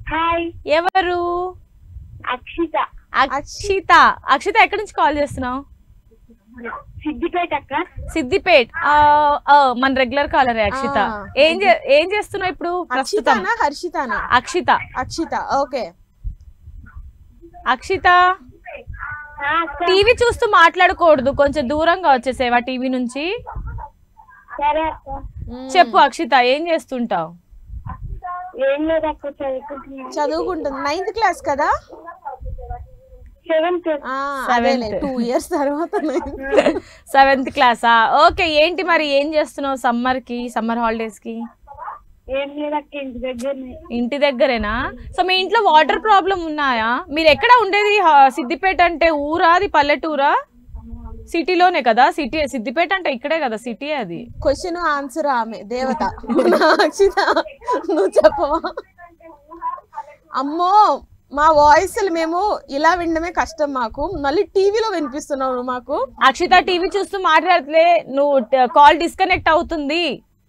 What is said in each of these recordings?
Hi ఎవరు అక్షిత అక్షిత అక్షిత ఎక్కడి నుంచి కాల్ చేస్తున్నావు సిద్దిపేట అక్క సిద్దిపేట్ ఆ, ఆ, మన రెగ్యులర్ కాలరే అక్షిత ఆ. ఏం చే- ఏం చేస్తున్నావు ఇప్పుడు ప్రస్తుతం అక్షితానా హర్షితానా అక్షిత అక్షిత ఓకే అక్షిత ఆ, అక్క టీవీ చూస్తూ మాట్లాడకూడదు కొంచెం దూరంగా వచ్చేసేవా టీవీ నుంచి సరే అక్క చెప్పు అక్షిత ఏం చేస్తుంటావు ఏం లేదు అక్క చదువుకుంటున్నా చదువుకుంటుంది నైన్త్ క్లాస్ కదా సెవెంత్ ఆ, అదేలే Seventh. టూ ఇయర్స్ తర్వాత ninth. సెవెంత్ క్లాసా ఓకే ఏంటి మరి ఏం చేస్తున్నావు సమ్మర్ కి సమ్మర్ హాలిడేస్ కి ఏం లేదు అక్క ఇంటి దగ్గరనే ఇంటి దగ్గరేనా సో మీ ఇంట్లో వాటర్ ప్రాబ్లం ఉన్నాయా మీరు ఎక్కడ ఉండేది హ- సిద్దిపేట అంటే ఊరా అది పల్లెటూరా సిటీలోనే కదా సిటీ సిద్దిపేట అంటే ఇక్కడే కదా సిటీ అది క్వశ్చన్ ఆన్సర్ ఆమె దేవత మన అక్షిత నువ్వు చెప్పవా అమ్మో మా వాయిస్లు మేము ఇలా వినడమే కష్టం మాకు మళ్ళీ టీవీలో వినిపిస్తున్నావు నువ్వు మాకు అక్షిత టీవీ చూస్తూ మాట్లాడితే నువ్వు కాల్ డిస్కనెక్ట్ అవుతుంది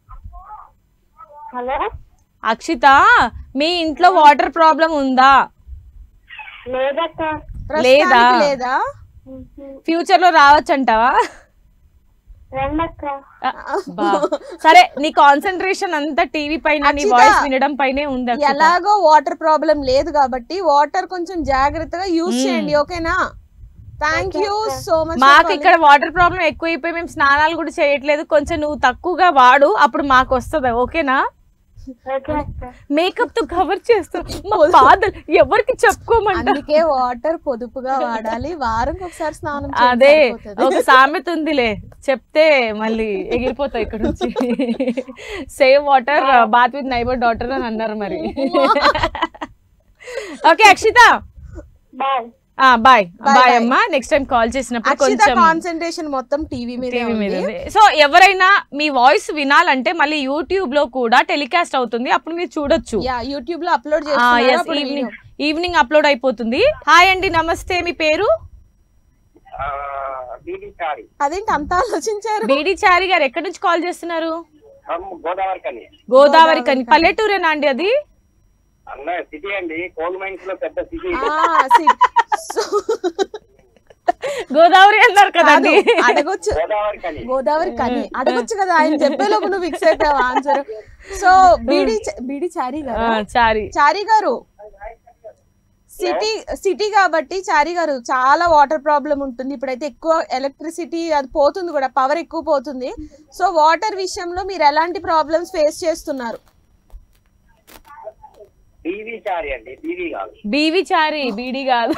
హలో అక్షిత మీ ఇంట్లో వాటర్ ప్రాబ్లం ఉందా లేదక్క లేదా? ప్రస్తుతానికి లేదా ఫ్యూచర్ లో రావచ్చంటావా రండక్క ఆ, బా. సరే నీ కాన్సన్ట్రేషన్ అంతా టీవీ పైన నీ అక్షిత, వాయిస్ వినడం పైనే ఉంది అక్షిత. ఎలాగో వాటర్ ప్రాబ్లం లేదు కాబట్టి వాటర్ కొంచెం జాగ్రత్తగా యూజ్ చేయండి ఓకేనా థ్యాంక్ యూ సో మచ్ మాకు ఇక్కడ వాటర్ ప్రాబ్లం ఎక్కువైపోయి మేము స్నానాలు కూడా చేయట్లేదు కొంచెం నువ్వు తక్కువగా వాడు అప్పుడు మాకు వస్తుంది ఓకేనా ఓకే అక్క మేకప్ తో కవర్ చేస్తూ మా బాధలు ఎవరికి చెప్పుకోమంట అందుకే వాటర్ పొదుపుగా వాడాలి వారంకి ఒకసారి స్నానం చేయండి, అదే సరిపోతది. ఒక సామెత ఉందిలే చెప్తే మళ్ళీ ఎగిరిపోతాయి ఇక్కడ నుంచి save water bath with neighbour daughter అని అన్నారు మరి okay Akshita bye bye Bye, bye bye. అమ్మా నెక్స్ట్ టైం కాల్ చేసినప్పుడు అక్షిత కొంచెం కాన్సన్ట్రేషన్ మొత్తం టీవీ మీద టీవీ మీద ఉంది. ఉంది సో ఎవరైనా మీ వాయిస్ వినాలంటే మళ్ళీ యూట్యూబ్ లో కూడా టెలికాస్ట్ అవుతుంది అప్పుడు మీరు చూడొచ్చు యా యూట్యూబ్ లో అప్లోడ్ చేస్తున్నారు అప్పుడు ఈవినింగ్ ఈవినింగ్ అప్లోడ్ అయిపోతుంది హాయ్ అండి నమస్తే మీ పేరు బీడీసారి అదేంటి అంత ఆలోచించారు బీడి చారి గారు ఎక్కడి నుంచి కాల్ చేస్తున్నారు గోదావరి కని గోదావరి కని పల్లెటూరేనా అండి అది అన్న సిటీ అండి కోల్ మైన్స్ లో పెద్ద సిటీ ఆ, సి- సో- గోదావరి అన్నారు కదండి కాదు, అడగొచ్చు గోదావరి కని గోదావరి కని అడగొచ్చు కదా ఆయన చెప్పేలోపు నువ్వు ఫిక్స్ అయిపోయావు ఆన్సర్ సో బీడి చ- బీడి చారీ ఆ, గారు చారి చారీ గారు సిటీ సిటీ కాబట్టి చారీ గారు చాలా వాటర్ ప్రాబ్లం ఉంటుంది ఇప్పుడైతే ఎక్కువ ఎలక్ట్రిసిటీ అది పోతుంది కూడా పవర్ ఎక్కువ పోతుంది సో వాటర్ విషయంలో మీరు ఎలాంటి ప్రాబ్లమ్స్ ఫేస్ చేస్తున్నారు టీవీ చారి అండి టీవీ కాదు బీవి చారి బీడి కాదు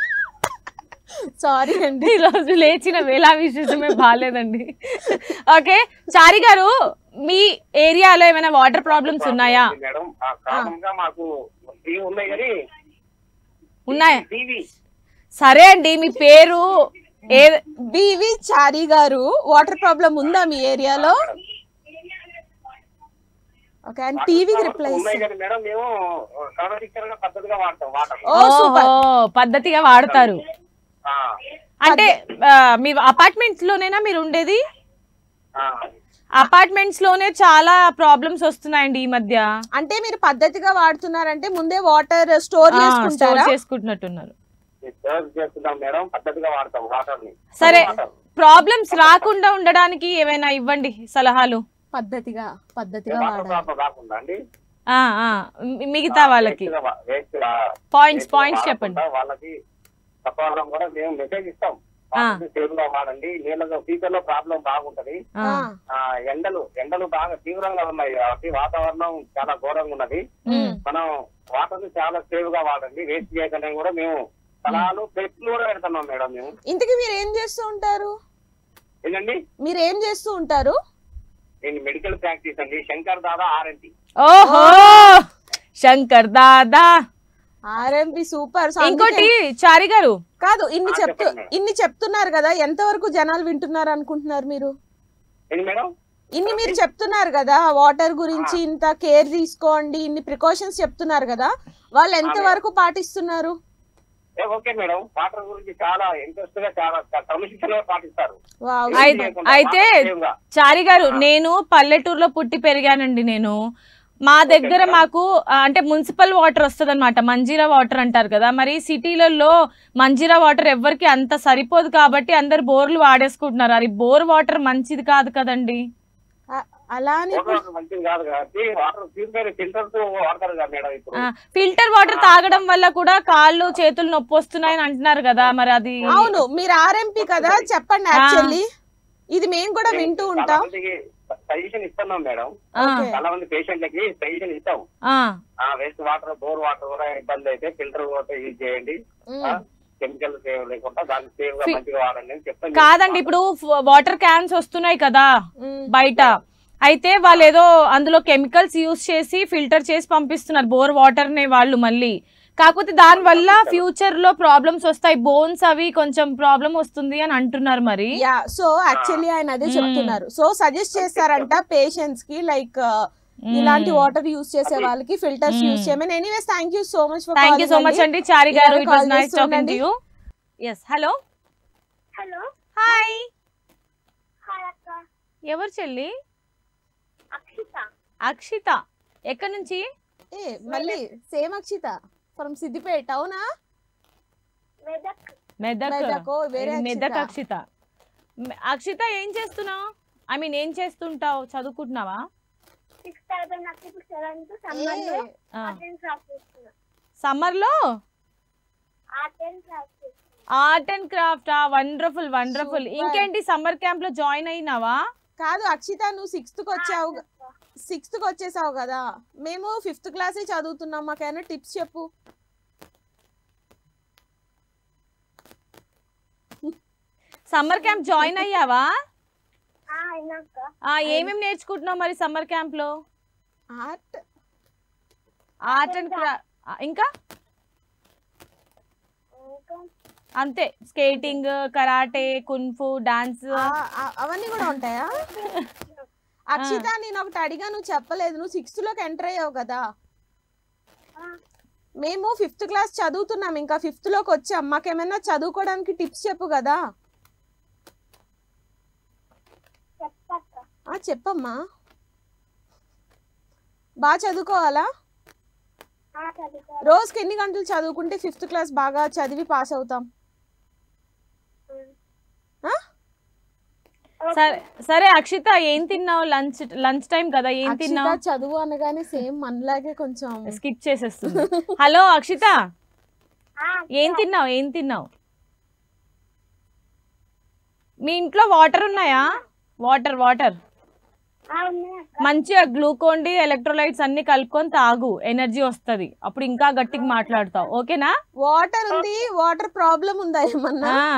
సారీ అండి ఈ రోజు లేచిన వేళ విశేషమే బాగాలేదండి ఓకే చారి గారు మీ ఏరియాలో ఏమైనా వాటర్ ప్రాబ్లమ్స్ ఉన్నాయా మేడం ఆ కారణంగా మాకు టీవీ ఉన్నాయి కానీ ఉన్నాయా టీవీ సరే అండి మీ పేరు ఏ బివి చారీ గారు వాటర్ ప్రాబ్లం ఉందా మీ ఏరియాలో ఓకే అండ్ టీవీకి రిప్లై ఉన్నాయి కానీ మేడం మేము క్రమశిక్షణ పద్ధతిగా వాడతాం వాటర్ ఓ సూపర్ ఓహో, పద్ధతిగా వాడతారు ఆ, అంటే ఆ, మీ అపార్ట్మెంట్స్ లోనేనా మీరు ఉండేది ఆ. అపార్ట్మెంట్స్ లోనే చాలా ప్రాబ్లమ్స్ వస్తున్నాయండి ఈ మధ్య అంటే మీరు పద్ధతిగా వాడుతున్నారంటే ముందే వాటర్ స్టోర్ స్టోర్ చేసుకుంటారా చేసుకుంటున్నట్టున్నారు సర్వ్ చేస్తున్నాం మేడం పద్ధతిగా వాడతాం వాటర్ ని సరే ప్రాబ్లమ్స్ రాకుండా ఉండడానికి ఏమైనా ఇవ్వండి సలహాలు పద్ధతిగా పద్ధతిగా వాటర్ వాడాలి ప్రాబ్లం రాకుండా అండి ఆ ఆ మి- మిగతా వాళ్ళకి వేస్ట్ గా- వేస్ట్ గా- పాయింట్స్ వేస్ట్ గా పాయింట్స్ చెప్పండి వాడకుండా వాళ్ళకి తప్పవడం కూడా మేము మెసేజ్ ఇస్తాం ఆ. సేవ్ గా వాడండి నీళ్ళలో ఫ్యూచర్ లో ప్రాబ్లం బాగుంటది ఆ, ఆ, ఆ ఎండలు ఎండలు బాగా తీవ్రంగా ఉన్నాయి కాబట్టి వాతావరణం చాలా ఘోరంగా ఉన్నది ఉమ్. మనం వాటర్ ని చాలా సేవ్ గా వాడండి వేస్ట్ చేయకుండా కూడా మేము సలహాలు ప్లేట్లు కూడా పెడుతున్నాం మేడం మేము ఇంతకీ మీరు ఏం చేస్తూ ఉంటారు ఏంటండి మీరు ఏం చేస్తూ ఉంటారు నేను మెడికల్ ప్రాక్టీస్ అండి శంకర్ దాదా ఆర్ఎంపి ఓహో శంకర్ దాదా ఆర్ఎంపి సూపర్ ఇంకోటి చారి గారు కాదు ఇన్ని ఆ, చెప్తూ చెప్పండి మేడం. ఇన్ని చెప్తున్నారు కదా ఎంతవరకు జనాలు వింటున్నారు అనుకుంటున్నారు మీరు ఏంటి మేడం ఇన్ని మీరు చెప్తున్నారు కదా వాటర్ గురించి ఇంత కేర్ తీసుకోండి ఇన్ని ప్రికాషన్స్ చెప్తున్నారు కదా వాళ్ళు ఎంత వరకు పాటిస్తున్నారు ఏ, ఓకే మేడం వాటర్ గురించి చాలా ఇంట్రెస్ట్ గా చాలా క్రమశిక్షణగా పాటిస్తారు వావ్ అయి- లేకుండా అయితే వాటర్ సేవ్ గా. చారి గారు నేను పల్లెటూరులో పుట్టి పెరిగానండి నేను మా దగ్గర మాకు ఆ, అంటే మున్సిపల్ వాటర్ వస్తుంది అనమాట మంజీరా వాటర్ అంటారు కదా మరి సిటీలలో మంజీరా వాటర్ ఎవరికి అంత సరిపోదు కాబట్టి అందరు బోర్లు వాడేసుకుంటున్నారు అది బోర్ వాటర్ మంచిది కాదు కదండి అ- అలా అని ఇప్పుడు వాటర్ మంచిది కాదు కాబట్టి వాటర్ ప్యూరిఫైర్ ఫిల్టర్ తో వాడతారు కదా మేడం ఇప్పుడు ఫిల్టర్ వాటర్ తాగడం వల్ల కూడా కాళ్ళు చేతులు నొప్పి వస్తున్నాయని అంటున్నారు కదా మరి అది అవును మీరు ఆర్ఎంపీ కదా చెప్పండి ఆ. యాక్చువల్లీ ఇది మేము కూడా వింటూ చాలా ఉంటాం మందికి సజెషన్ ఇస్తున్నాం మేడం ఆ, ఓకే. చాలా మంది పేషెంట్లకి సజెషన్ ఇస్తాం ఆ, ఆ వేస్ట్ వాటర్ బోర్ వాటర్ కూడా ఇబ్బంది అయితే ఫిల్టర్ వాటర్ యూజ్ చేయండి ఉమ్. కెమికల్ సేవ్ లేకుండా దాన్ని సేవ్ గా ఫి- మంచిగా వాడండి అని చెప్తాను కాదండి ఇప్పుడు వాటర్ క్యాన్స్ వస్తున్నాయి కదా ఉమ్. బయట అయితే వాళ్ళు ఏదో అందులో కెమికల్స్ యూస్ చేసి ఫిల్టర్ చేసి పంపిస్తున్నారు బోర్ వాటర్ నే వాళ్ళు మళ్ళీ కాకపోతే దాని వల్ల ఫ్యూచర్ లో ప్రాబ్లమ్స్ వస్తాయి బోన్స్ అవి కొంచెం ప్రాబ్లం వస్తుంది అని అంటున్నారు మరి యా సో యాక్చువల్లీ ఆయన అదే మ్మ్. చెప్తున్నారు సో సజెస్ట్ చేస్తారంట పేషెంట్స్ కి లైక్ ఇలాంటి వాటర్ యూస్ చేసే వాళ్ళకి ఫిల్టర్స్ మ్మ్. యూస్ చేయమని anyways thank you so much for thank you so much అండి చారి గారు ఇలా it was call nice talking to చేస్తుండండి. యూ ఎస్ హలో హలో హాయ్ హాయ్ అక్క ఎవరు చెల్లి అక్షిత అక్షిత ఎక్కడి నుంచి ఏ మళ్ళీ సేమ్ అక్షిత ఫ్రమ్ సిద్దిపేట అవునా మెదక్ మెదక్ మెదకో, వేరే మెదక్ అక్షిత. అక్షిత మె- అక్షిత ఏం చేస్తున్నావు ఐ మీన్ ఏం చేస్తుంటావు చదువుకుంటున్నావా సిక్స్త్ అయిపోయిన నాకు ఇప్పుడు సెవెంత్ సమ్మర్ లో ఆర్ట్ అండ్ క్రాఫ్ట్ చేస్తున్నా సమ్మర్ లో ఆర్ట్ అండ్ క్రాఫ్ట్ చేస్తున్నా art and craft wonderful wonderful Super. ఇంకేంటి సమ్మర్ క్యాంప్ లో జాయిన్ అయినావా కాదు అక్షిత నువ్వు సిక్స్త్ కి వచ్చావు సిక్స్త్ కి వచ్చేసావు కదా మేము ఫిఫ్త్ క్లాసే చదువుతున్నాం మాకైనా టిప్స్ చెప్పు సమ్మర్ క్యాంప్ జాయిన్ అయ్యావా అయినాక ఆ ఏమేమి నేర్చుకుంటున్నావు మరి సమ్మర్ క్యాంప్ లో ఆర్ట్ ఆర్ట్ అండ్ క్రాఫ్ట్ ఇంకా ఇంకా అంతే స్కేటింగ్ కరాటే కున్ఫు డాన్స్ అవన్నీ కూడా ఉంటాయా అక్షిత నేను ఒకటి అడిగా నువ్వు చెప్పలేదు నువ్వు సిక్స్త్ లోకి ఎంటర్ అయ్యావు కదా ఆ, మేము ఫిఫ్త్ క్లాస్ చదువుతున్నాం ఇంకా ఫిఫ్త్ లోకి వచ్చాం మాకేమైనా చదువుకోవడానికి టిప్స్ చెప్పు కదా చెప్పక్క ఆ చెప్పమ్మా బాగా చదువుకోవాలా ఆ, చదువుకో రోజుకి ఎన్ని గంటలు చదువుకుంటే ఫిఫ్త్ క్లాస్ బాగా చదివి పాస్ అవుతాం ఆ? సరే సరే అక్షిత ఏం తిన్నావు లంచ్ లంచ్ టైం కదా ఏం అక్షిత తిన్నావు చదువు అనగానే సేమ్ మనలాగే కొంచెం స్కిప్ చేసేస్తుంది హలో అక్షిత ఆ, ఏం తిన్నావు ఏం తిన్నావు మీ ఇంట్లో వాటర్ ఉన్నాయా వాటర్ వాటర్ ఆ, ఉన్నాయి అక్క మంచిగా గ్లూకోన్ డి ఎలక్ట్రోలైట్స్ అన్ని కలుపుకొని తాగు ఎనర్జీ వస్తది అప్పుడు ఇంకా గట్టిగా మాట్లాడతావు ఓకేనా వాటర్ ఉంది వాటర్ ప్రాబ్లం ఉందా ఏమన్నా ఆ.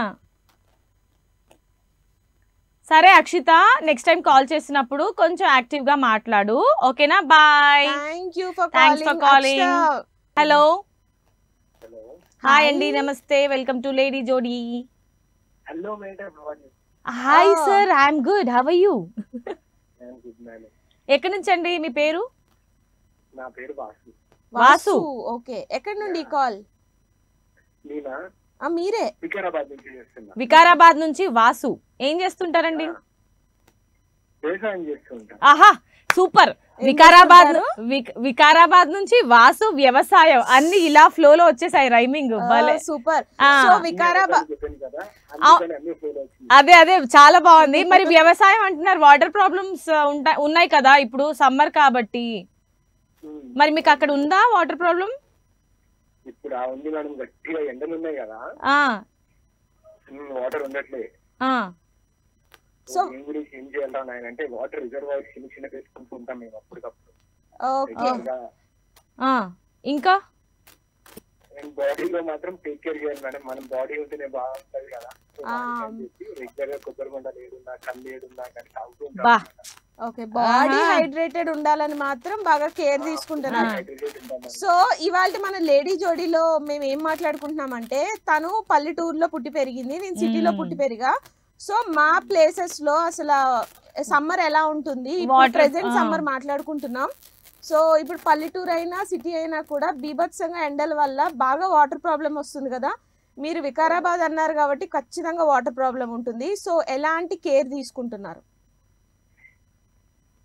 సరే అక్షిత నెక్స్ట్ టైం కాల్ చేసినప్పుడు కొంచెం యాక్టివ్ గా మాట్లాడు ఓకేనా bye thank you for Thanks for calling. Hello hello hi అండి నమస్తే welcome to lady Jodi hello madam hi Oh. Sir I'm good how you good madam ఎక్కడి నుంచి అండి మీ పేరు నా పేరు వాసు వాసు. ఓకే ఎక్కడి నుండి కాల్ నేనా ఆ మీరే వికారాబాద్ నుంచి చేస్తున్నా వికారాబాద్ నుంచి వాసు ఏం చేస్తుంటారండి వ్యవసాయం చేస్తుంటా ఆహా సూపర్ ఏం వికారాబాద్ చేస్తుంటారు? విక్- వికారాబాద్ నుంచి వాసు వ్యవసాయం అన్ని ఇలా ఫ్లో లో వచ్చేసాయి రైమింగ్ భలే సూపర్ ఆ. సో వికారాబాద్ చెప్పాను కదా అందుకని అన్ని ఫెయిల్ వచ్చింది అదే అదే చాలా బాగుంది మరి వ్యవసాయం అంటున్నారు వాటర్ ప్రాబ్లమ్స్ ఉంటాయి ఉన్నాయి కదా ఇప్పుడు సమ్మర్ కాబట్టి ఉమ్. మరి మీకు అక్కడ ఉందా వాటర్ ప్రాబ్లం ఇప్పుడు ఆ ఉంది మేడం గట్టిగా ఎండలు ఉన్నాయి కదా ఆ వాటర్ ఉండట్లే ఆ సో ఏం గురించి ఏం చేయాలి నాయన అంటే వాటర్ రిజర్వాయర్ చిన్న చిన్న వేసుకుంటూ ఉంటాం మేము అప్పటికప్పుడు ఓకే Regular గా. ఆ ఇంకా అండ్ బాడీలో మాత్రం టేక్ కేర్ చేయాలి మేడం మనం బాడీ ఉంటేనే బాగుంటది కదా సో ఆ. దానికని చెప్పి రెగ్యులర్ గా కొబ్బరి కొండలు ఏడున్నా కళ్ళు ఏడున్నా కానీ తాగుతూ ఉంటాం బా. ఓకే బాడీ ఆహా. హైడ్రేటెడ్ ఉండాలని మాత్రం బాగా కేర్ తీసుకుంటున్నారు ఆ. Hydrated ఉంటాం మనం. సో ఇవాళ మన లేడీ జోడీలో మేము ఏం మాట్లాడుకుంటున్నామంటే తను పల్లెటూరులో పుట్టి పెరిగింది నేను సిటీలో మ్మ్. పుట్టి పెరిగా సో మా ప్లేసెస్ లో అసలు సమ్మర్ ఎలా ఉంటుంది ఇప్పుడు Water, ప్రెసెంట్ ఆ. సమ్మర్ మాట్లాడుకుంటున్నాం సో ఇప్పుడు పల్లెటూరు అయినా సిటీ అయినా కూడా బీభత్సంగా ఎండల వల్ల బాగా వాటర్ ప్రాబ్లం వస్తుంది కదా మీరు వికారాబాద్ అన్నారు కాబట్టి ఖచ్చితంగా వాటర్ ప్రాబ్లం ఉంటుంది సో ఎలాంటి కేర్ తీసుకుంటున్నారు ఇప్పుడు city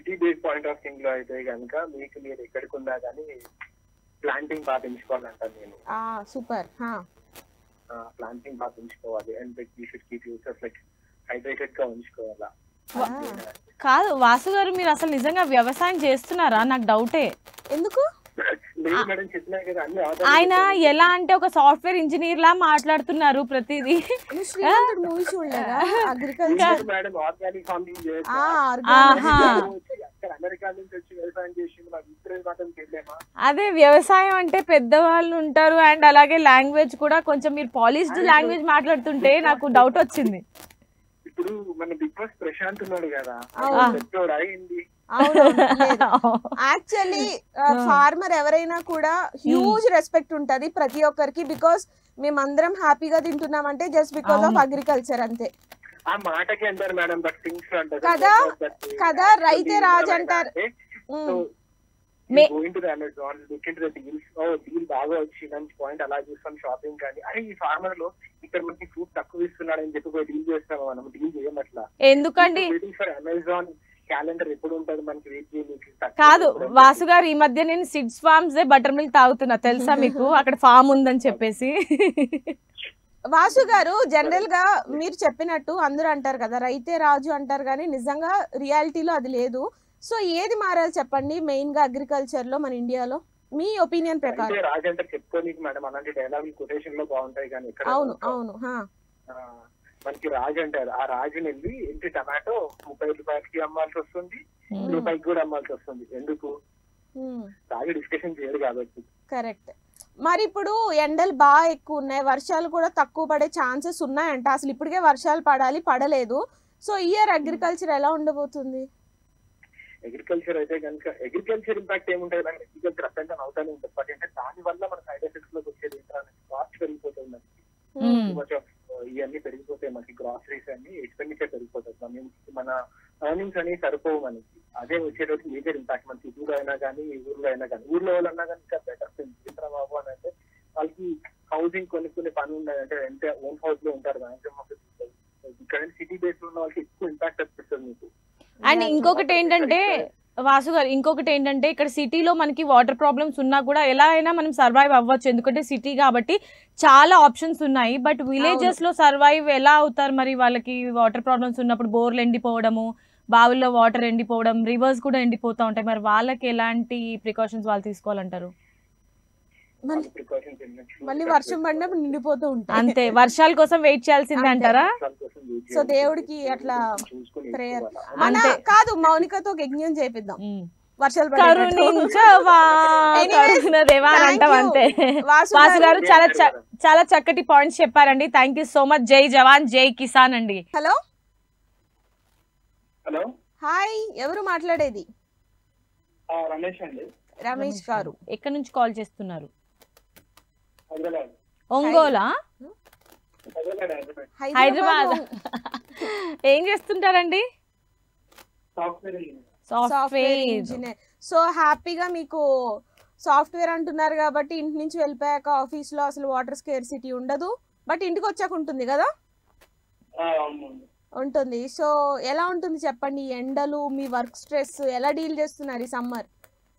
city base point of thing లో అయితే కనుక మీకు మీరు ఎక్కడికి ఉన్నా కానీ ప్లాంటింగ్ బాగా పెంచుకోవాలంటాను నేను ఆ సూపర్ హా ప్లాంటింగ్ బాగా పెంచుకోవాలి and you should keep uses like hydrated గా ఉంచుకోవాలా కాదు వాసు గారు మీరు అసలు నిజంగా వ్యవసాయం చేస్తున్నారా నాకు డౌటే ఎందుకు లేదు మేడం చెప్పినా కదా అన్ని ఆయన ఎలా అంటే ఒక సాఫ్ట్వేర్ ఇంజనీర్ లా మాట్లాడుతున్నారు ప్రతిదీ నువ్వు శ్రీమంతుడు మూవీ చూడలేదా అగ్రికల్చర్ మేడం ఆర్గానిక్ ఫార్మింగ్ ఆ ఆహా. అక్కడ అమెరికా నుంచి వచ్చి వ్యవసాయం చేసి మాకు ఇద్దరు మాత్రం చేయలేమా అదే వ్యవసాయం అంటే పెద్దవాళ్ళు ఉంటారు అండ్ అలాగే లాంగ్వేజ్ కూడా కొంచెం మీరు పాలిష్డ్ లాంగ్వేజ్ మాట్లాడుతుంటే నాకు డౌట్ వచ్చింది ఇప్పుడు మన బిగ్ బాస్ ప్రశాంత్ ఉన్నాడు కదా అవును. పెద్దోడు అయింది అవును యాక్చువల్లీ ఫార్మర్ ఎవరైనా కూడా హ్యూజ్ రెస్పెక్ట్ ఉంటది ప్రతి ఒక్కరికి బికాస్ మేమందరం హ్యాపీగా తింటున్నామంటే జస్ట్ బికాస్ ఆఫ్ అవును. అగ్రికల్చర్ అంతే ఆ మాటకి అంటారు మేడం బట్ థింగ్స్ అంటారు కదా? కదా? రైతే రాజు అంటారు. ఉమ్. మే- going to Amazon look into the deals ఓ డీల్ బాగా వచ్చి మంచి పాయింట్ అలా చూస్తాం షాపింగ్ కానీ అరే ఈ ఫార్మర్ లో ఇక్కడ మనకి ఫ్రూట్ తక్కువ ఇస్తున్నాడు అని చెప్పి పోయి డీల్ చేస్తాం మనం డీల్ చేయం అట్లా ఎందుకండి వెయిటింగ్ ఫర్ అమెజాన్ క్యాలెండర్ ఎప్పుడు ఉంటుంది మనకి వెయిట్ చేయడానికి తక్కువ కాదు ఎప్పుడు వాసు గారు ఈ మధ్య నేను సిడ్స్ ఫార్మ్స్ బటర్ మిల్క్ తాగుతున్నా తెలుసా మీకు అక్కడ ఫామ్ ఉందని చెప్పేసి వాసు గారు జనరల్ గా మీరు చెప్పినట్టు అందరూ అంటారు కదా రైతే రాజు అంటారు కానీ నిజంగా రియాలిటీలో అది లేదు సో ఏది మారాలి చెప్పండి మెయిన్ గా అగ్రికల్చర్ లో మన ఇండియాలో మీ ఒపీనియన్ ప్రకారం అయితే రాజంటే చెప్పుకోనికి మేడం అలాంటి డైలాగ్ కొటేషన్ లో బాగుంటాయి కానీ ఇక్కడ అవును అవును హా. ఆ, మనకి రాజు అంటారు ఆ రాజుని వెళ్ళి ఇంటి టమాటో ముప్పై రూపాయలకి అమ్మాల్సి వస్తుంది రూపాయికి కూడా అమ్మాల్సి వస్తుంది ఎందుకు ఉమ్. రాజు డిస్కషన్ చేయడు కాబట్టి కరెక్ట్ మరి ఇప్పుడు ఎండలు బాగా ఎక్కువ ఉన్నాయి వర్షాలు కూడా తక్కువ పడే ఛాన్సెస్ ఉన్నాయంట అసలు ఇప్పటికే వర్షాలు పడాలి పడలేదు సో ఇయర్ అగ్రికల్చర్ ఎలా ఉండబోతుంది అగ్రికల్చర్ అయితే కనుక అగ్రికల్చర్ ఇంపాక్ట్ ఏముంటుంది అంటే అగ్రికల్చర్ అప్ అండ్ డౌన్ అవుతానే ఉంటుంది బట్ అంటే దాని వల్ల మన సైడ్ ఎఫెక్ట్స్ లోకి వచ్చేది ఏంటంటే కాస్ట్ పెరిగిపోతుంది మనకి మ్మ్. మచ్ ఆఫ్ ఇవన్నీ పెరిగిపోతాయి మనకి గ్రాసరీస్ అన్ని ఎక్స్పెండిచర్ పెరిగిపోతుంది మన మన ఎర్నింగ్స్ అనేవి సరిపోవు మనకి అదే వచ్చేటప్పుడు మేజర్ ఇంపాక్ట్ మన సిటీలో అయినా కానీ ఈ ఊర్లో అయినా కానీ ఊర్లో వాళ్ళన్నా కానీ ఇంకా బెటర్ బాబు అని అంటే వాళ్ళకి హౌసింగ్ కొన్ని కొన్ని పనులు ఉన్నాయి అంటే ఎంత ఓన్ హౌస్ లో ఉంటారు మాక్సిమం ఆఫ్ ఇక్కడ సిటీ బేస్ ఉన్న వాళ్ళకి ఎక్కువ ఇంపాక్ట్ అనిపిస్తుంది మీకు అండ్ ఇంకొకటి ఏంటంటే వాసు గారు ఇంకొకటి ఏంటంటే ఇక్కడ సిటీలో మనకి వాటర్ ప్రాబ్లమ్స్ ఉన్నా కూడా ఎలా అయినా మనం సర్వైవ్ అవ్వచ్చు ఎందుకంటే సిటీ కాబట్టి చాలా ఆప్షన్స్ ఉన్నాయి బట్ విలేజెస్ లో సర్వైవ్ ఎలా అవుతారు మరి వాళ్ళకి వాటర్ ప్రాబ్లమ్స్ ఉన్నప్పుడు బోర్లు ఎండిపోవడము బావుల్లో వాటర్ ఎండిపోవడం రివర్స్ కూడా ఎండిపోతా ఉంటాయి మరి వాళ్ళకి ఎలాంటి ప్రికాషన్స్ వాళ్ళు తీసుకోవాలంటారు మళ్ళీ ప్రికాషన్స్ మళ్ళీ వర్షం పడినప్పుడు నిండిపోతూ ఉంటాయి అంతే వర్షాల కోసం వెయిట్ చేయాల్సిందే అంతే. అంటారా సో దేవుడికి అట్లా prayer. మన అంతే. కాదు మౌనికతో ఒక యజ్ఞం చేపిద్దాం ఉమ్. వర్షాలు పడేటట్టు. కరుణించవా Anyways, కరుణదేవా అని thank అంటాం you. అంతే వాసు వాసు గారు గారు చాలా చ- చాలా చక్కటి పాయింట్స్ చెప్పారండి థ్యాంక్ యూ సో మచ్ జై జవాన్ జై కిసాన్ అండి హలో హలో హాయ్ ఎవరు మాట్లాడేది రమేష్ అండి రమేష్ గారు ఎక్కడి నుంచి కాల్ చేస్తున్నారు హైదరాబాద్ ఒంగోలా హైదరాబాద్ హైదరాబాద్ హైదరాబాద్ హైదరాబాద్ ఏం చేస్తుంటారండి software software software engineer so హ్యాపీగా మీకు సాఫ్ట్వేర్ అంటున్నారు కాబట్టి ఇంటి నుంచి వెళ్ళిపోయాక ఆఫీస్ లో అసలు వాటర్ స్కేర్ సిటీ ఉండదు బట్ ఇంటికి వచ్చాక ఉంటుంది కదా ఉంటుంది సో ఎలా ఉంటుంది చెప్పండి ఈ ఎండలు మీ వర్క్ స్ట్రెస్ ఎలా డీల్ చేస్తున్నారు ఈ సమ్మర్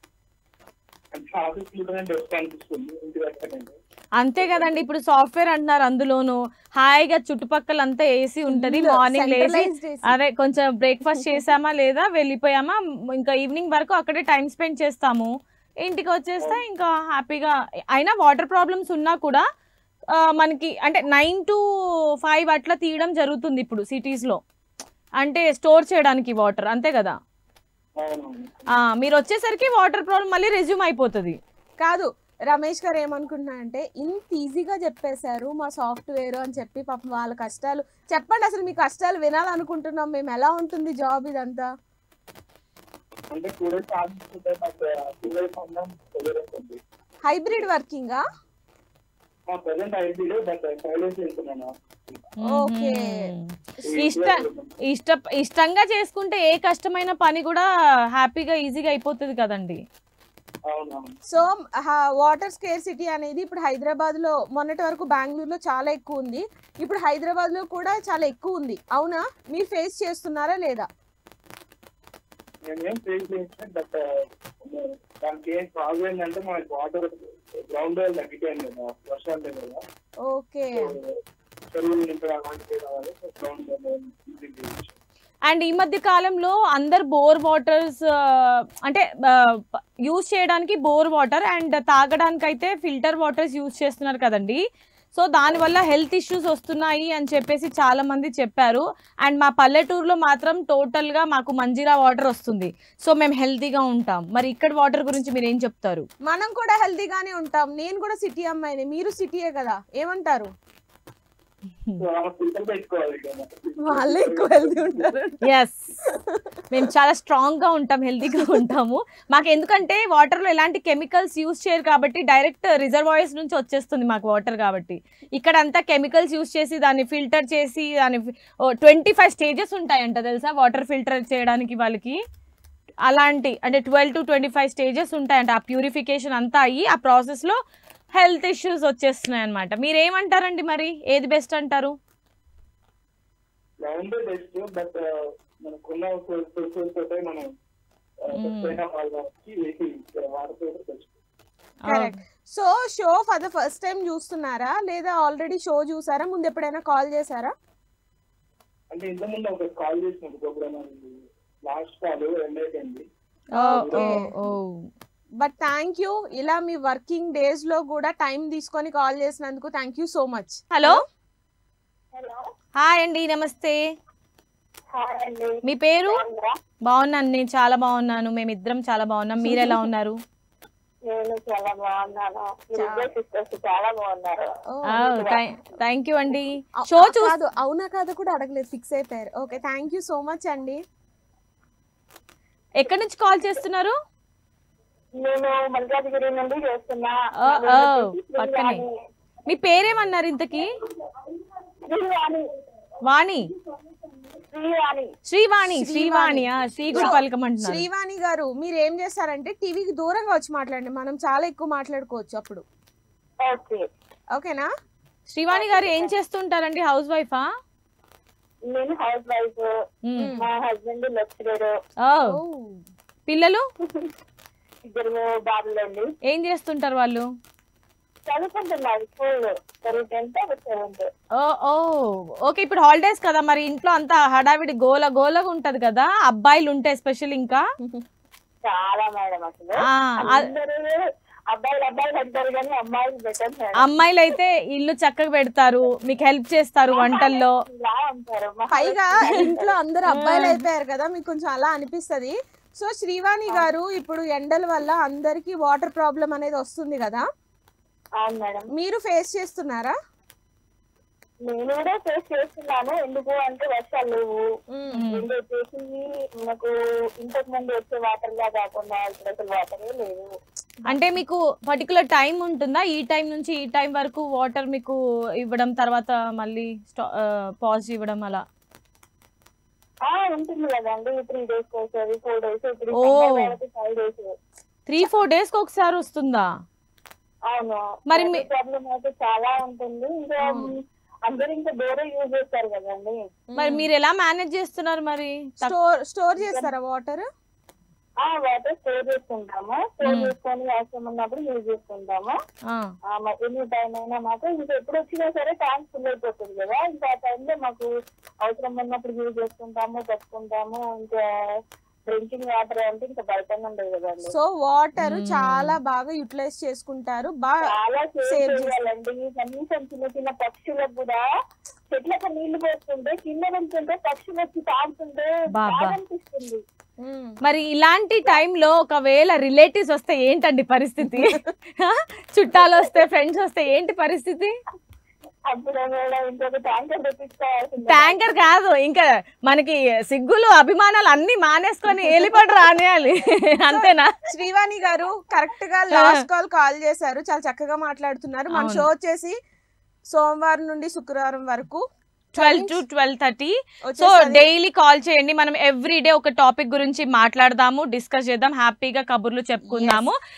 ఆఫీస్ లో బెస్ట్ అనిపిస్తుంది ఇంటి దగ్గర అంతే కదండి ఇప్పుడు సాఫ్ట్వేర్ అంటున్నారు అందులోను హాయిగా చుట్టుపక్కల అంతా ఏసీ ఉంటది మార్నింగ్ లేసి అదే కొంచెం బ్రేక్ఫాస్ట్ చేసామా లేదా వెళ్ళిపోయామా ఇంకా ఈవినింగ్ వరకు అక్కడే టైం స్పెండ్ చేస్తాము ఇంటికి వచ్చేస్తే ఇంకా హ్యాపీగా అయినా వాటర్ ప్రాబ్లమ్స్ ఉన్నా కూడా ఆ, మనకి అంటే నైన్ టు ఫైవ్ అట్లా తీయడం జరుగుతుంది ఇప్పుడు cities లో అంటే స్టోర్ చేయడానికి వాటర్ అంతే కదా అవునవును ఆ, మీరు వచ్చేసరికి వాటర్ ప్రాబ్లం మళ్ళీ రెజ్యూమ్ అయిపోతుంది కాదు రమేష్ గారు ఏమనుకుంటున్నా అంటే ఇంత ఈజీగా చెప్పేశారు మా సాఫ్ట్వేర్ అని చెప్పి పాపం వాళ్ళ కష్టాలు చెప్పండి అసలు మీ కష్టాలు వినాలనుకుంటున్నాం మేము ఎలా ఉంటుంది జాబ్ ఇదంతా అంటే టూ డేస్ ఆఫీస్ ఉంటాయి బట్ టూ డేస్ ఉన్నాం కుదరతుంది హైబ్రిడ్ వర్కింగా మా ప్రజెంట్ ఐదు బట్ ఫైవ్ డేస్ వెళ్తున్నాను ఓకే ఇష్ట ఇష్ట ఇష్టంగా చేసుకుంటే ఏ కష్టమైన పని కూడా హ్యాపీగా ఈజీగా అయిపోతుంది కదండి అవునవును సో వాటర్ స్కేర్ సిటీ అనేది ఇప్పుడు హైదరాబాద్ లో మొన్నటి వరకు బెంగళూరులో చాలా ఎక్కువ ఉంది ఇప్పుడు హైదరాబాద్ లో కూడా చాలా ఎక్కువ ఉంది అవునా మీరు ఫేస్ చేస్తున్నారా లేదా నేనేం ఫేస్ చేసిన బట్ దానికి ఏం ప్రాబ్లం ఏంటంటే మనకి వాటర్ గ్రౌండ్ లెవెల్ తగ్గిపోయింది కదా వర్షాలు దగ్గర ఓకే చెరువులు నింపడం అలాంటివి కావాలి గ్రౌండ్ లెవెల్ యూజింగ్ చేయొచ్చు అండ్ ఈ మధ్య కాలంలో అందరు బోర్ వాటర్స్ అంటే యూజ్ చేయడానికి బోర్ వాటర్ అండ్ తాగడానికి అయితే ఫిల్టర్ వాటర్స్ యూజ్ చేస్తున్నారు కదండి సో దానివల్ల హెల్త్ ఇష్యూస్ వస్తున్నాయి అని చెప్పేసి చాలా మంది చెప్పారు అండ్ మా పల్లెటూరులో మాత్రం టోటల్గా మాకు మంజీరా వాటర్ వస్తుంది సో మేము హెల్తీగా ఉంటాం మరి ఇక్కడ వాటర్ గురించి మీరు ఏం చెప్తారు మనం కూడా హెల్తీగానే ఉంటాం నేను కూడా సిటీ అమ్మాయిని మీరు సిటీయే కదా ఏమంటారు ఫిల్టర్ పెట్టుకోవాలి ఇక మనం. వాళ్ళే ఎక్కువ హెల్తీ ఉంటారు ఎస్ మేము చాలా స్ట్రాంగ్ గా ఉంటాం హెల్తీగా ఉంటాము మాకు ఎందుకంటే వాటర్ లో ఎలాంటి కెమికల్స్ యూజ్ చేయరు కాబట్టి డైరెక్ట్ రిజర్వాయర్స్ నుంచి వచ్చేస్తుంది మాకు వాటర్ కాబట్టి ఇక్కడ అంతా కెమికల్స్ యూజ్ చేసి దాన్ని ఫిల్టర్ చేసి దాని ట్వంటీ ఫైవ్ స్టేజెస్ ఉంటాయంట తెలుసా వాటర్ ఫిల్టర్ చేయడానికి వాళ్ళకి అలాంటి అంటే twelve to twenty five stages ఉంటాయంట ఆ ప్యూరిఫికేషన్ అంతా అయ్యి ఆ ప్రాసెస్ లో హెల్త్ ఇష్యూస్ వచ్చేస్తున్నాయి అనమాట మీరు ఏమంటారండి మరి ఏది బెస్ట్ అంటారు గ్రౌండ్ బెస్ట్ బట్ మనకున్న సోర్సెస్ తోటే మనం సస్టైన్ అవ్వాలి వేసి water best correct so show for the first time చూస్తున్నారా లేదా ఆల్రెడీ షో చూసారా ముందు ఎప్పుడైనా కాల్ చేశారా అంటే ఇంతకుముందు ఒక కాల్ చేసిన ప్రోగ్రామ్ లాస్ట్ కాల్ ఎండ్ అయిపోయింది ఓ ఓ Okay. ఓ బట్ థ్యాంక్ యూ ఇలా మీ వర్కింగ్ డేస్ లో కూడా టైం తీసుకొని కాల్ చేసినందుకు thank you so much hello hello hi అండి నమస్తే హాయ్ అండి మీ పేరు బాగున్నారా? బాగున్నాను నేను చాలా బాగున్నాను మేమిద్దరం చాలా బాగున్నాం మీరు ఎలా ఉన్నారు నేను చాలా బాగున్నాను మీ ఇద్దరు సిస్టర్స్ చాలా బాగున్నారు థ్యాంక్ యూ అండి అ- షో అ- చూ కాదు అవునా కాదు కూడా అడగలేదు ఫిక్స్ అయిపోయారు okay thank you so much అండి ఎక్కడి నుంచి కాల్ చేస్తున్నారు నేను మల్కాజ్గిరి నుండి చేస్తున్నా ఓ, నా ఓ, పేరు వచ్చేసి పక్కనే. శ్రీవాణి. మీ పేరేమన్నారు ఇంతకి శ్రీవాణి వాణి శ్రీవాణి శ్రీవాణి శ్రీవాణి. శ్రీవాణి ఆ, శ్రీ కూడా పలకమంటున్నారు శ్రీవాణి గారు మీరు ఏం చేస్తారంటే టీవీకి దూరంగా వచ్చి మాట్లాడండి మనం చాలా ఎక్కువ మాట్లాడుకోవచ్చు అప్పుడు ఓకే ఓకేనా శ్రీవాణి గారు ఏం చేస్తుంటారండి హౌస్ వైఫా నేను హౌస్ వైఫ్ మా హస్బెండ్ లెక్చరర్ ఓ ఓ, పిల్లలు ఇద్దరు బాబులండి ఏం చేస్తుంటారు వాళ్ళు చదువుకుంటున్నారు స్కూల్ ఒకరు టెన్త్ ఒకరు సెవెంత్ ఓ ఓ ఓకే ఇప్పుడు హాలిడేస్ కదా మరి ఇంట్లో అంతా హడావిడి గోల గోలగా ఉంటది కదా అబ్బాయిలు ఉంటే స్పెషల్ ఇంకా చాలా మేడం అసలు ఆ, ఆ- అందరూ అబ్బాయిలు అబ్బాయిలు అంటారు కానీ అమ్మాయిలు బెటర్ మేడం అమ్మాయిలు అయితే ఇల్లు చక్కగా పెడతారు మీకు హెల్ప్ చేస్తారు వంటల్లో ఇలా అంటారు మా పైగా ఇంట్లో అందరు అబ్బాయిలు అయిపోయారు కదా మీకు కొంచెం అలా అనిపిస్తది సో శ్రీవాణి గారు ఇప్పుడు ఎండల వల్ల అందరికి వాటర్ ప్రాబ్లం అనేది వస్తుంది కదా అవును మేడం మీరు ఫేస్ చేస్తున్నారా నేను కూడా ఫేస్ చేస్తున్నాను ఎందుకు అంటే వర్షాలు లేవు రెండు వచ్చేసి మనకు ఇంతకు ముందు వచ్చే వాటర్ లా కాకుండా ఇప్పుడు అసలు వాటరే లేవు అంటే మీకు పర్టికులర్ టైం ఉంటుందా ఈ టైం నుంచి ఈ టైం వరకు వాటర్ మీకు ఇవ్వడం తర్వాత మళ్ళీ పాజ్ ఇవ్వడం అలా ఆ ఉంటుంది కదండి త్రీ డేస్ వస్తుంది ఫోర్ డేస్ ఇప్పుడు ఓ. ఫైవ్ డేస్ త్రీ ఫోర్ డేస్కి ఒకసారి వస్తుందా అవును మరి మీ- ప్రాబ్లం అయితే చాలా ఉంటుంది ఇంకా అందరూ ఇంకా బోరే యూజ్ చేస్తారు కదండి మరి మీరు ఎలా మేనేజ్ చేస్తున్నారు మరి తక్- స్టోర్ స్టోర్ చేస్తారా వాటర్ ఆ వాటర్ స్టోర్ చేసుకుంటాము స్టోర్ చేసుకొని అవసరం ఉన్నప్పుడు యూజ్ చేసుకుంటాము ఆ, ఆ, మ- ఎన్ని టైం అయినా మాకు ఇంకా ఎప్పుడు వచ్చినా సరే ట్యాంక్ ఫుల్ అయిపోతుంది కదా ఇంకా ఆ టైంలో మాకు అవసరం ఉన్నప్పుడు యూజ్ చేసుకుంటాము పెట్టుకుంటాము ఇంకా డ్రింకింగ్ వాటర్ అంటే ఇంకా బయట ఉండదు కదండి సో వాటర్ చాలా బాగా యూటిలైజ్ చేసుకుంటారు బాగా చాలా Save సేవ్ చేసి- చేయాలండి కనీసం చిన్న చిన్న పక్షులకు కూడా చెట్లకు నీళ్లు పోస్తుంటే కింద వెళ్తుంటే పక్షులు వచ్చి తాగుతుంటే బాబా. బాగా అనిపిస్తుంది మ్మ్. మరి ఇలాంటి టైంలో ఒకవేళ రిలేటివ్స్ వస్తే ఏంటండి పరిస్థితి హ? చుట్టాలు వస్తే ఫ్రెండ్స్ వస్తే ఏంటి పరిస్థితి అప్పుడు కూడా ఇంకొక ట్యాంకర్ తెప్పించుకోవాల్సింది ట్యాంకర్ కాదు ఇంకా మనకి సిగ్గులు అభిమానాలు అన్ని మానేసుకొని వెళ్ళిపడి రానియాలి అంతేనా శ్రీవాణి గారు కరెక్ట్ గా లాస్ట్ కాల్ కాల్ చేశారు చాలా చక్కగా మాట్లాడుతున్నారు మన అవును. షో వచ్చేసి సోమవారం నుండి శుక్రవారం వరకు twelve to twelve thirty so వచ్చేసరి- డైలీ కాల్ చేయండి మనం ఎవ్రీ డే ఒక టాపిక్ గురించి మాట్లాడదాము డిస్కస్ చేద్దాం హ్యాపీగా కబుర్లు చెప్పుకుందాము